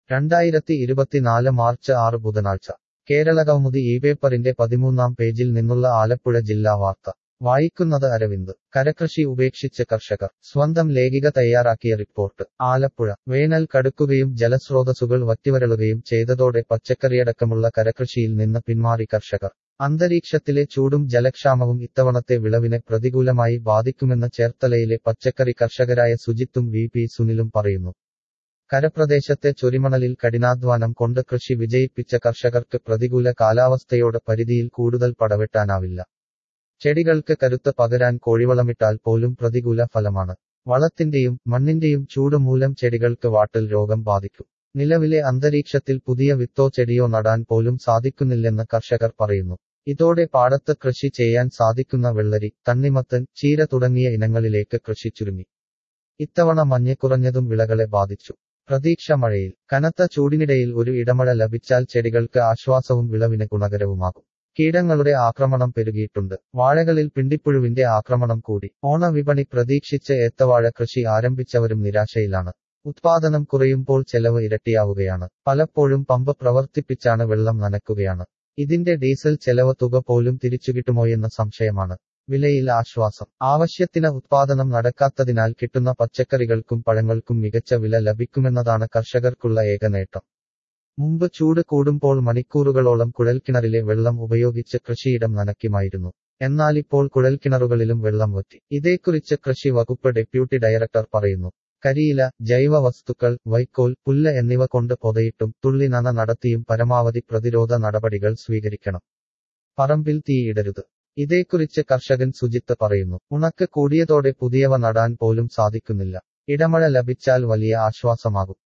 രണ്ടായിരത്തി ഇരുപത്തിനാല് മാർച്ച് ആറ് ബുധനാഴ്ച കേരളകൗമുദി ഈ പേപ്പറിന്റെ പതിമൂന്നാം പേജിൽ നിന്നുള്ള ആലപ്പുഴ ജില്ലാ വാർത്ത വായിക്കുന്നത് അരവിന്ദ് കരകൃഷി ഉപേക്ഷിച്ച് കർഷകർ സ്വന്തം ലേഖിക തയ്യാറാക്കിയ റിപ്പോർട്ട് ആലപ്പുഴ വേനൽ കടുക്കുകയും ജലസ്രോതസ്സുകൾ വറ്റിവരളുകയും ചെയ്തതോടെ പച്ചക്കറിയടക്കമുള്ള കരകൃഷിയിൽ നിന്ന് പിന്മാറി കർഷകർ അന്തരീക്ഷത്തിലെ ചൂടും ജലക്ഷാമവും ഇത്തവണത്തെ വിളവിനെ പ്രതികൂലമായി ബാധിക്കുമെന്ന് ചേർത്തലയിലെ പച്ചക്കറി കർഷകരായ സുജിത്തും വി പി സുനിലും പറയുന്നു കരപ്രദേശത്തെ ചൊരിമണലിൽ കഠിനാധ്വാനം കൊണ്ട് കൃഷി വിജയിപ്പിച്ച കർഷകർക്ക് പ്രതികൂല കാലാവസ്ഥയോട് പരിധിയിൽ കൂടുതൽ പടവെട്ടാനാവില്ല ചെടികൾക്ക് കരുത്ത് പകരാൻ കോഴിവളമിട്ടാൽ പോലും പ്രതികൂല ഫലമാണ് വളത്തിന്റെയും മണ്ണിന്റെയും ചൂട് മൂലം ചെടികൾക്ക് വാട്ടൽ രോഗം ബാധിക്കും നിലവിലെ അന്തരീക്ഷത്തിൽ പുതിയ വിത്തോ ചെടിയോ നടാൻ പോലും സാധിക്കുന്നില്ലെന്ന് കർഷകർ പറയുന്നു ഇതോടെ പാടത്ത് കൃഷി ചെയ്യാൻ സാധിക്കുന്ന വെള്ളരി തണ്ണിമത്തൻ ചീര തുടങ്ങിയ ഇനങ്ങളിലേക്ക് കൃഷി ചുരുങ്ങി ഇത്തവണ മഞ്ഞ് കുറഞ്ഞതും വിളകളെ ബാധിച്ചു പ്രതീക്ഷ മഴയിൽ കനത്ത ചൂടിനിടയിൽ ഒരു ഇടമഴ ലഭിച്ചാൽ ചെടികൾക്ക് ആശ്വാസവും വിളവിന് ഗുണകരവുമാകും കീടങ്ങളുടെ ആക്രമണം പെരുകിയിട്ടുണ്ട് വാഴകളിൽ പിണ്ടിപ്പുഴുവിന്റെ ആക്രമണം കൂടി ഓണവിപണി പ്രതീക്ഷിച്ച് ഏത്തവാഴ കൃഷി ആരംഭിച്ചവരും നിരാശയിലാണ് ഉത്പാദനം കുറയുമ്പോൾ ചെലവ് ഇരട്ടിയാവുകയാണ് പലപ്പോഴും പമ്പ് പ്രവർത്തിപ്പിച്ചാണ് വെള്ളം നനയ്ക്കുകയാണ് ഇതിന്റെ ഡീസൽ ചെലവ് തുക പോലും തിരിച്ചുകിട്ടുമോയെന്ന സംശയമാണ് വിലയിൽ ആശ്വാസം ആവശ്യത്തിന് ഉത്പാദനം നടക്കാത്തതിനാൽ കിട്ടുന്ന പച്ചക്കറികൾക്കും പഴങ്ങൾക്കും മികച്ച വില ലഭിക്കുമെന്നതാണ് കർഷകർക്കുള്ള ഏക നേട്ടം മുമ്പ് ചൂട് കൂടുമ്പോൾ മണിക്കൂറുകളോളം കുഴൽക്കിണറിലെ വെള്ളം ഉപയോഗിച്ച് കൃഷിയിടം നനയ്ക്കുമായിരുന്നു എന്നാലിപ്പോൾ കുഴൽക്കിണറുകളിലും വെള്ളം വറ്റി ഇതേക്കുറിച്ച് കൃഷി വകുപ്പ് ഡെപ്യൂട്ടി ഡയറക്ടർ പറയുന്നു കരിയില ജൈവ വസ്തുക്കൾ വൈക്കോൽ പുല്ല് എന്നിവ കൊണ്ട് പൊതയിട്ടും തുള്ളി നന നടത്തിയും പരമാവധി പ്രതിരോധ നടപടികൾ സ്വീകരിക്കണം പറമ്പിൽ തീയിടരുത് ഇതേക്കുറിച്ച് കർഷകൻ സുജിത്ത് പറയുന്നു ഉണക്ക് കൂടിയതോടെ പുതിയവ നടാൻ പോലും സാധിക്കുന്നില്ല ഇടമഴ ലഭിച്ചാൽ വലിയ ആശ്വാസമാകും